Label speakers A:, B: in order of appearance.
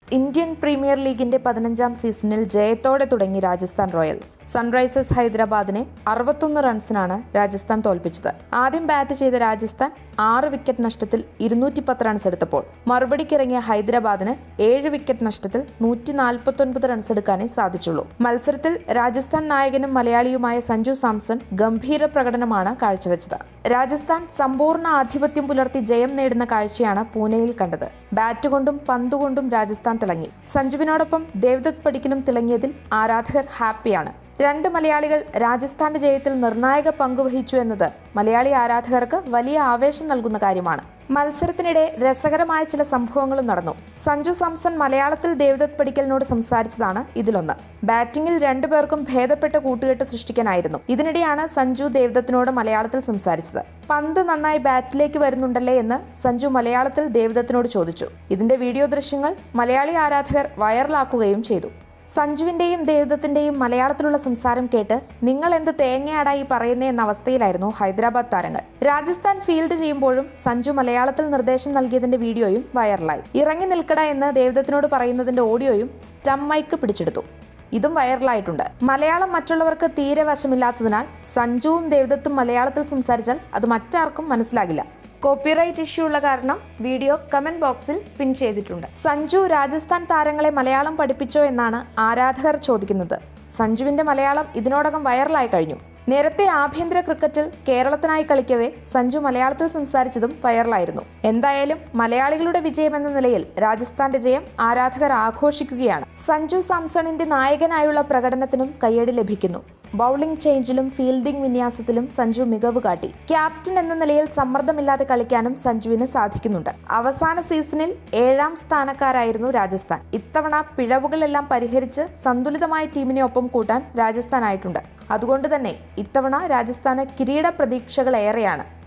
A: Indian premier ലീഗിന്റെ പതിനഞ്ചാം സീസണിൽ ജയത്തോടെ തുടങ്ങി രാജസ്ഥാൻ റോയൽസ് സൺറൈസേഴ്സ് ഹൈദരാബാദിനെ അറുപത്തൊന്ന് റൺസിനാണ് രാജസ്ഥാൻ തോൽപ്പിച്ചത് ആദ്യം ബാറ്റ് ചെയ്ത രാജസ്ഥാൻ ആറ് വിക്കറ്റ് നഷ്ടത്തിൽ ഇരുന്നൂറ്റി പത്ത് റൺസ് എടുത്തപ്പോൾ മറുപടിക്കിറങ്ങിയ ഹൈദരാബാദിന് ഏഴ് വിക്കറ്റ് നഷ്ടത്തിൽ നൂറ്റി നാൽപ്പത്തൊൻപത് റൺസ് എടുക്കാനേ സാധിച്ചുള്ളൂ മത്സരത്തിൽ രാജസ്ഥാൻ നായകനും മലയാളിയുമായ സഞ്ജു സാംസൺ ഗംഭീര പ്രകടനമാണ് കാഴ്ചവെച്ചത് രാജസ്ഥാൻ സമ്പൂർണ്ണ ആധിപത്യം പുലർത്തി ജയം നേടുന്ന കാഴ്ചയാണ് പൂനെയിൽ കണ്ടത് ബാറ്റ് കൊണ്ടും പന്തുകൊണ്ടും രാജസ്ഥാൻ തിളങ്ങി സഞ്ജുവിനോടൊപ്പം ദേവദത്ത് പടിക്കലും തിളങ്ങിയതിൽ ആരാധകർ ഹാപ്പിയാണ് രണ്ട് മലയാളികൾ രാജസ്ഥാന്റെ ജയത്തിൽ നിർണായക പങ്കുവഹിച്ചു എന്നത് മലയാളി ആരാധകർക്ക് വലിയ ആവേശം നൽകുന്ന കാര്യമാണ് മത്സരത്തിനിടെ രസകരമായ ചില സംഭവങ്ങളും നടന്നു സഞ്ജു സാംസൺ മലയാളത്തിൽ ദേവദത്ത് പടിക്കലിനോട് സംസാരിച്ചതാണ് ഇതിലൊന്ന് ബാറ്റിംഗിൽ രണ്ടുപേർക്കും ഭേദപ്പെട്ട കൂട്ടുകെട്ട് സൃഷ്ടിക്കാനായിരുന്നു ഇതിനിടെയാണ് സഞ്ജു ദേവദത്തിനോട് മലയാളത്തിൽ സംസാരിച്ചത് പന്ത് നന്നായി ബാറ്റിലേക്ക് വരുന്നുണ്ടല്ലേ എന്ന് സഞ്ജു മലയാളത്തിൽ ദേവദത്തിനോട് ചോദിച്ചു ഇതിന്റെ വീഡിയോ ദൃശ്യങ്ങൾ മലയാളി ആരാധകർ വൈറലാക്കുകയും ചെയ്തു സഞ്ജുവിന്റെയും ദേവദത്തിന്റെയും മലയാളത്തിലുള്ള സംസാരം കേട്ട് നിങ്ങൾ എന്ത് തേങ്ങയാടായി പറയുന്നേ എന്ന അവസ്ഥയിലായിരുന്നു ഹൈദരാബാദ് താരങ്ങൾ രാജസ്ഥാൻ ഫീൽഡ് ചെയ്യുമ്പോഴും സഞ്ജു മലയാളത്തിൽ നിർദ്ദേശം നൽകിയതിന്റെ വീഡിയോയും വൈറലായി ഇറങ്ങി നിൽക്കട എന്ന് ദേവദത്തിനോട് പറയുന്നതിന്റെ ഓഡിയോയും സ്റ്റം മൈക്ക് പിടിച്ചെടുത്തു ഇതും വൈറലായിട്ടുണ്ട് മലയാളം മറ്റുള്ളവർക്ക് തീരെ വശമില്ലാത്തതിനാൽ സഞ്ജുവും ദേവദത്തും മലയാളത്തിൽ സംസാരിച്ചാൽ അത് മറ്റാർക്കും മനസ്സിലാകില്ല കോപ്പിറൈറ്റ് ഇഷ്യൂ ഉള്ള കാരണം വീഡിയോ കമന്റ് ബോക്സിൽ പിൻ ചെയ്തിട്ടുണ്ട് സഞ്ജു രാജസ്ഥാൻ താരങ്ങളെ മലയാളം പഠിപ്പിച്ചോ എന്നാണ് ആരാധകർ ചോദിക്കുന്നത് സഞ്ജുവിന്റെ മലയാളം ഇതിനോടകം വൈറലായി കഴിഞ്ഞു നേരത്തെ ആഭ്യന്തര ക്രിക്കറ്റിൽ കേരളത്തിനായി കളിക്കവേ സഞ്ജു മലയാളത്തിൽ സംസാരിച്ചതും വൈറലായിരുന്നു എന്തായാലും മലയാളികളുടെ വിജയം എന്ന നിലയിൽ രാജസ്ഥാന്റെ ജയം ആരാധകർ ആഘോഷിക്കുകയാണ് സഞ്ജു സാംസണിന്റെ നായകനായുള്ള പ്രകടനത്തിനും കയ്യടി ലഭിക്കുന്നു ബൗളിംഗ് ചേഞ്ചിലും ഫീൽഡിംഗ് വിന്യാസത്തിലും സഞ്ജു മികവ് കാട്ടി ക്യാപ്റ്റൻ എന്ന നിലയിൽ സമ്മർദ്ദമില്ലാതെ കളിക്കാനും സഞ്ജുവിന് സാധിക്കുന്നുണ്ട് അവസാന സീസണിൽ ഏഴാം സ്ഥാനക്കാരായിരുന്നു രാജസ്ഥാൻ ഇത്തവണ പിഴവുകളെല്ലാം പരിഹരിച്ച് സന്തുലിതമായ ടീമിനെ ഒപ്പം കൂട്ടാൻ രാജസ്ഥാനായിട്ടുണ്ട് അതുകൊണ്ട് തന്നെ ഇത്തവണ രാജസ്ഥാന് കിരീട പ്രതീക്ഷകൾ ഏറെയാണ്